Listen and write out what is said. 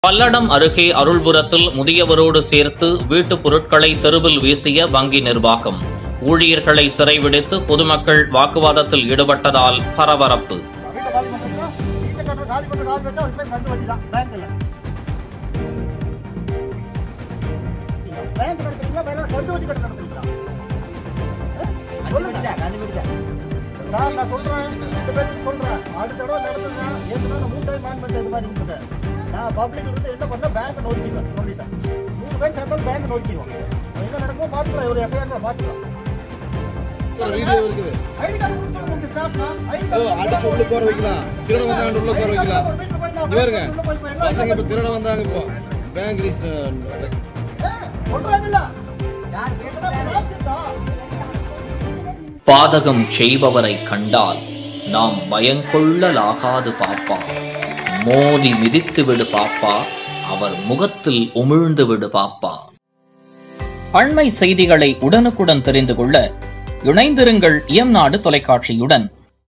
பல்லடம் அருகே அருள்புரத்தில் முதியவரோடு சேர்த்து வீட்டுப் பொருட்களை தெருவில் வீசிய வங்கி நிர்வாகம் ஊழியர்களை சிறைபிடித்து பொதுமக்கள் வாக்குவாதத்தில் ஈடுபட்டதால் பரபரப்பு வீட்டை காலி பண்ணிட்டா வீட்டை கட்டுற காலி பண்ணுற கால் வச்சா அது பேர் கந்து வட்டி தான் பேங்க்ல பேங்க் நடத்துறீங்களா வேற கந்து வட்டி கட்டு நடத்துறீங்களா சார் நான் சொல்றேன் ரெண்டு பேருக்கு சொல்றேன் அடுத்த தடவை நடத்துங்க ஏற்கனவே நான் மூணு டைம் பேன் பண்ணிட்டு இது மாதிரி இருந்துட்டேன் நான் பப்ளிக் இருந்து என்ன பண்ண பேங்க் நோக்கிடுவேன் சொல்லிட்டேன் மூணு பேர் சேர்ந்தாலும் பேங்க் நோக்கிடுவோம் என்ன நடக்குமோ பார்த்துக்கலாம் ஒரு எஃப்ஐஆர் தான் பார்த்துக்கலாம் ஒரு வீடியோ இருக்குது ஐடி கார்டு கொடுத்து சொல்லுங்க உங்க ஸ்டாஃப்னா ஐடி ஓ, அடிச்சு உள்ள உட்கார வைக்கலாம் திருட வந்தாங்க உள்ள உட்கார வைக்கலாம் இங்க பாருங்க பசங்க இப்ப திருட வந்தாங்க இப்போ பேங்க் லிஸ்ட் சொல்றாங்கல்ல யார் கேட்டதா பாதகம் செய்பவரை கண்டால் நாம் பயங்கொள்ளலாகாது பாப்பா மோதி மிதித்து விடு பாப்பா அவர் முகத்தில் உமிழ்ந்து விடு பாப்பா அண்மை செய்திகளை உடனுக்குடன் தெரிந்து கொள்ள இணைந்திருங்கள் இயம்நாடு தொலைக்காட்சியுடன்